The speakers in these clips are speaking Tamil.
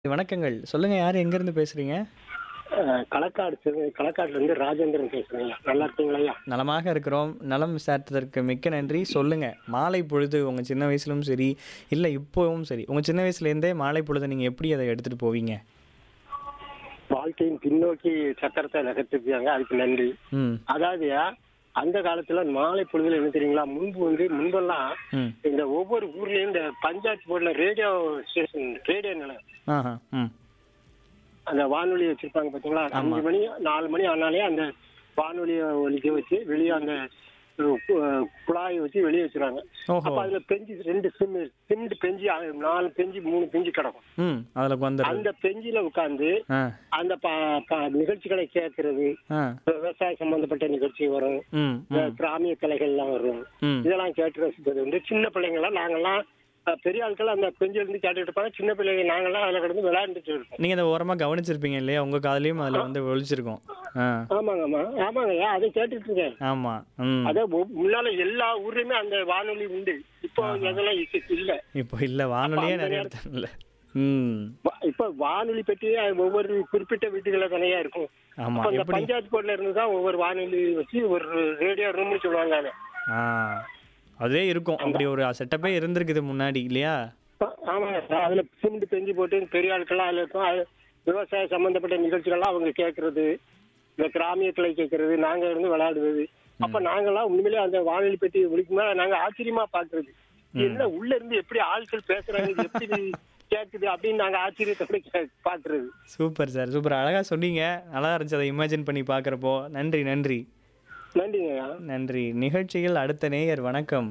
வணக்கங்கள். சொல்லுங்க யாரு எங்கேருந்து பேசுறீங்க? அ களக்காடு சிறு களக்காட்டுலேருந்து ராஜேந்திரன் பேசுறேங்க. நல்லா இருக்கீங்களாய்யா? நலமாக இருக்கிறோம். நலம் விசாரித்ததற்கு மிக்க நன்றி. சொல்லுங்க. மாலை பொழுது உங்க சின்ன வயசுலும் சரி, இல்ல இப்பவும் சரி, உங்க சின்ன வயசுலேருந்தே மாலை பொழுத நீங்க எப்படி அத எடுத்துட்டு போவீங்க? வாழ்க்கையின் பின்னோக்கி சக்கரத்தை நகர்த்திருக்காங்க. அதுக்கு நன்றி. ம். அதாவதுயா, அந்த காலத்துல மாலை பொழுதுல என்ன தெரியுங்களா? முன்பு வந்து முன்பெல்லாம் ம். இந்த ஒவ்வொரு ஊர்லயும் இந்த பஞ்சாயத்து போர்டுல ரேடியோ ஸ்டேஷன் ரேடியோ நிலையம் ஆஹா. ம். அந்த வானொலி வச்சிருப்பாங்க பாத்தீங்களா? ஆமா. அஞ்சு மணி நாலு மணி ஆனாலே அந்த வானொலியை ஒலிக்க வச்சு வெளியே அந்த அஹ், கு- அஹ், குழாயை வச்சு வெளியே வச்சிருவாங்க. ஓஹோ. அப்ப அதுல பெஞ்சு ரெண்டு சிம் சிமெண்ட் பெஞ்சு அஹ், நாலு பெஞ்சு மூணு பெஞ்சு கிடக்கும். ம். அதுல வந்துடுறது. அந்த பெஞ்சில உட்கார்ந்து ஆ. அந்த ப- ப- நிகழ்ச்சிகளை கேட்கறது ஆ. விவசாய சம்பந்தப்பட்ட நிகழ்ச்சி வரும் ம். இந்த ம். கிராமிய கலைகள்லாம் வரும் ம். இதெல்லாம் கேட்டு ரசிப்பது வந்து சின்ன பிள்ளைங்களாம் நாங்கெல்லாம் அஹ், பெரிய ஆட்கள் அந்த பெஞ்சில இருந்து கேட்டுட்டு இருப்பாங்க சின்ன பிள்ளைங்க நாங்கெல்லாம் அதுல கிடந்து விளையாண்டுட்டு இருப்போம் நீங்க அத ஓரமா கவனிச்சிருப்பீங்க இல்லையா? உங்க காதுலயும் அதுல வந்து ஒலிச்சிருக்கும். ஆ. ஆமாங்க ஆமா ஆமாங்க அதை கேட்டுட்டு இருக்கேன் ஆமா. ம். அத ஒ- முன்னால எல்லா ஊர்லயுமே அந்த வானொலி உண்டு இப்போ அதெல்லாம் இ- இல்ல இப்போ இல்ல வானொலியே அந்த நிறைய நேரத்துல- இடத்துல இல்ல. ம். வா- இப்ப வானொலி பெட்டியே ஒவ்வொரு குறிப்பிட்ட வீட்டுகள தனியா இருக்கும் ஆமா. அப்ப அந்த எப்படி? பஞ்சாயத்து போர்டுல இருந்து தான் ஒவ்வொரு வானொலி வச்சு ஒரு ரேடியோ ரூம்னு சொல்லுவாங்க அதை ஆ. அதே இருக்கும். அப்படி ஒரு செட்டப்பே இருந்திருக்குது முன்னாடி இல்லையா? ஆ- ஆமாங்க சார். அதுல சிமெண்ட் பெஞ்சு போட்டு பெரிய ஆட்கள்லாம் அதுல இருக்கும் அது விவசாய சம்பந்தப்பட்ட நிகழ்ச்சிகள்லாம் அவங்க கேட்கறது இந்த கிராமிய கலை கேட்கறது நாங்க இருந்து விளையாடுறது அப்ப நாங்கெல்லாம் உண்மையிலேயே அந்த வானொலி பெட்டி ஒழிக்குமா நாங்க ஆச்சரியமா பாக்குறது என்ன உள்ள இருந்து எப்படி ஆட்கள் பேசுறாங்க இது எப்படி கேக்குது அப்படின்னு நாங்க ஆச்சரியத்தோட கே- பாக்குறது சூப்பர் சார். சூப்பர். அழகா சொன்னீங்க. நல்லா இருந்துச்சு அதை இமேஜின் பண்ணி பார்க்குறப்போ. நன்றி, நன்றி. நன்றிங்க நன்றி. நிகழ்ச்சியில் அடுத்த நேயர் வணக்கம்.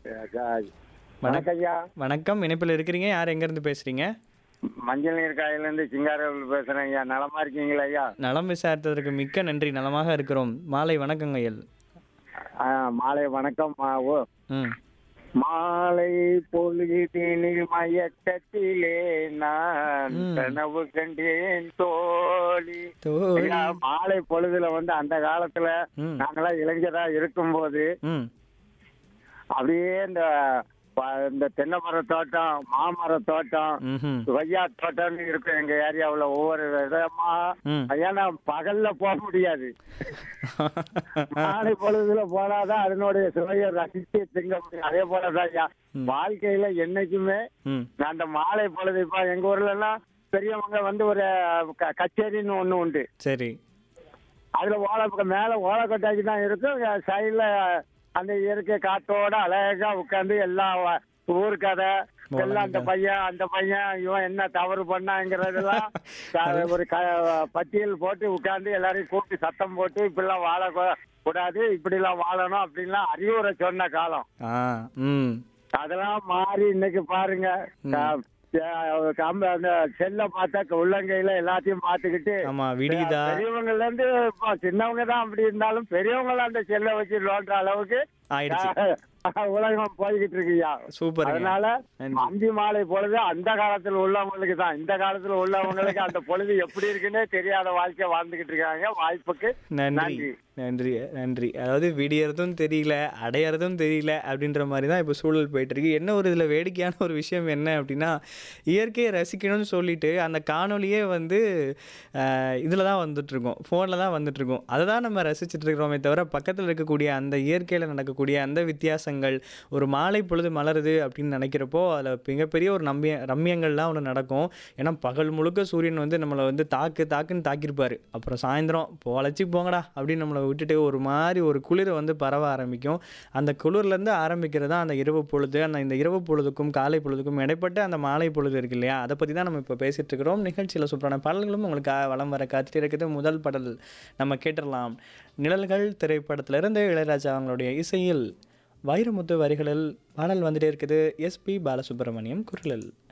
வணக்கம் ஐயா வணக்கம். இணைப்பில் இருக்கிறீங்க. யார் எங்கேருந்து பேசுறீங்க? மஞ்சள் நீர் காயிலிருந்து சிங்காரவில் பேசுறேன் ஐயா நலமா இருக்கீங்களா ஐயா நலம் விசாரித்ததற்கு மிக்க நன்றி. நலமாக இருக்கிறோம். மாலை வணக்கங்கள். ஆ, மாலை வணக்கம் மா, ஓ ம். மாலை பொழுதினில் மயக்கத்திலே நான் ம். கனவு கண்டேன் தோழி தோழி. ஐயா, மாலை பொழுதுல வந்து அந்த காலத்துல ம். நாங்களாம் இளைஞரா இருக்கும்போது ம். அப்படியே இந்த ப- இந்த தென்னை மர தோட்டம் மாமர தோட்டம் ம்ஹும். கொய்யா தோட்டம்னு இருக்கும் எங்க ஏரியாவுல ஒவ்வொரு இடமா ம். ஏன்னா பகல்ல போக முடியாது மாலை பொழுதுல போனாதான் அதனுடைய சுவையை ரசித்து திங்க முடியும் அதே போலதான் ஐயா ம். வாழ்க்கையில என்னைக்குமே ம். நான் அந்த மாலை பொழுது இப்ப எங்க ஊர்ல எல்லாம் பெரியவங்க வந்து ஒரு க- கச்சேரின்னு ஒண்ணு உண்டு சரி. அதுல ஓலை மேல ஓலை கொட்டாக்கி தான் இருக்கும் சைடுல அந்த இயற்கை காத்தோட அழகா உட்கார்ந்து எல்லா வ- ஊர் கதை எல்லாம் அந்த பையன் அந்த பையன் இவன் என்ன தவறு பண்ணாங்கிறதெல்லாம் க- ஒரு க பட்டியல் போட்டு உட்கார்ந்து எல்லாரையும் கூப்பிட்டு சத்தம் போட்டு இப்படிலாம் வாழ கூ- கூடாது இப்படிலாம் வாழணும் அப்படின்லாம் அறிவுரை சொன்ன காலம் ஆ. ம். அதெல்லாம் மாறி இன்னைக்கு பாருங்க க- அஹ் கம்ப- அந்த செல்ல பார்த்தா உள்ளங்கையில எல்லாத்தையும் பார்த்துக்கிட்டு ஆமா. விடியுதா? பெரியவங்கல இருந்து இப்போ சின்னவங்க தான் அப்படி இருந்தாலும் பெரியவங்க அந்த செல்ல வச்சு நோண்டுற அளவுக்கு ஆயிடுச்சு. அஹ், உலகம் போய்கிட்டு இருக்குயா சூப்பருங்க. அதனால நன்றி. அந்தி மாலை பொழுது அந்த காலத்துல உள்ளவங்களுக்கு தான் இந்த காலத்துல உள்ளவங்களுக்கு அந்த பொழுது எப்படி இருக்குன்னே தெரியாத வாழ்க்கை வாழ்ந்துகிட்டு இருக்காங்க வாய்ப்புக்கு நன்றி நன்றி. நன்றி நன்றி அதாவது விடியறதும் தெரியல அடையறதும் தெரியல அப்படின்ற மாதிரி தான் இப்போ சூழல் போயிட்டு இருக்கு என்ன ஒரு இதில் வேடிக்கையான ஒரு விஷயம் என்ன அப்படின்னா இயற்கையை ரசிக்கணும்னு சொல்லிட்டு அந்த காணொலியே வந்து இதில் தான் வந்துட்டு இருக்கோம் ஃபோனில் தான் வந்துட்டு இருக்கோம் அதை தான் நம்ம ரசிச்சுட்டு இருக்கிறோமே தவிர பக்கத்தில் இருக்கக்கூடிய அந்த இயற்கையில் நடக்கக்கூடிய அந்த வித்தியாசங்கள் ஒரு மாலை பொழுது மலருது அப்படின்னு நினைக்கிறப்போ அதில் மிகப்பெரிய ஒரு நம்பிய ரம்யங்கள்லாம் ஒன்று நடக்கும் ஏன்னா பகல் முழுக்க சூரியன் வந்து நம்மளை வந்து தாக்கு தாக்குன்னு தாக்கியிருப்பாரு அப்புறம் சாயந்தரம் போலச்சு போங்கடா அப்படின்னு நம்மளை விட்டுட்டு ஒரு மாதிரி ஒரு குளிர் வந்து பரவ ஆரம்பிக்கும் அந்த குளிர்லேருந்து ஆரம்பிக்கிறது தான் அந்த இரவு பொழுது அந்த இந்த இரவு பொழுதுக்கும் காலை பொழுதுக்கும் இடைப்பட்ட அந்த மாலை பொழுது இருக்கு இல்லையா அதை பற்றி தான் நம்ம இப்போ பேசிட்டு இருக்கிறோம் நிகழ்ச்சியில் சூப்பரான பாடல்களும் உங்களுக்கு வளம் வர காத்துட்டு இருக்குது முதல் பாடல் நம்ம கேட்டுடலாம் நிழல்கள் திரைப்படத்திலிருந்து இளையராஜா அவங்களுடைய இசையில் வைரமுத்து வரிகளில் பாடல் வந்துட்டே இருக்குது எஸ்பி பாலசுப்ரமணியம் குரலில்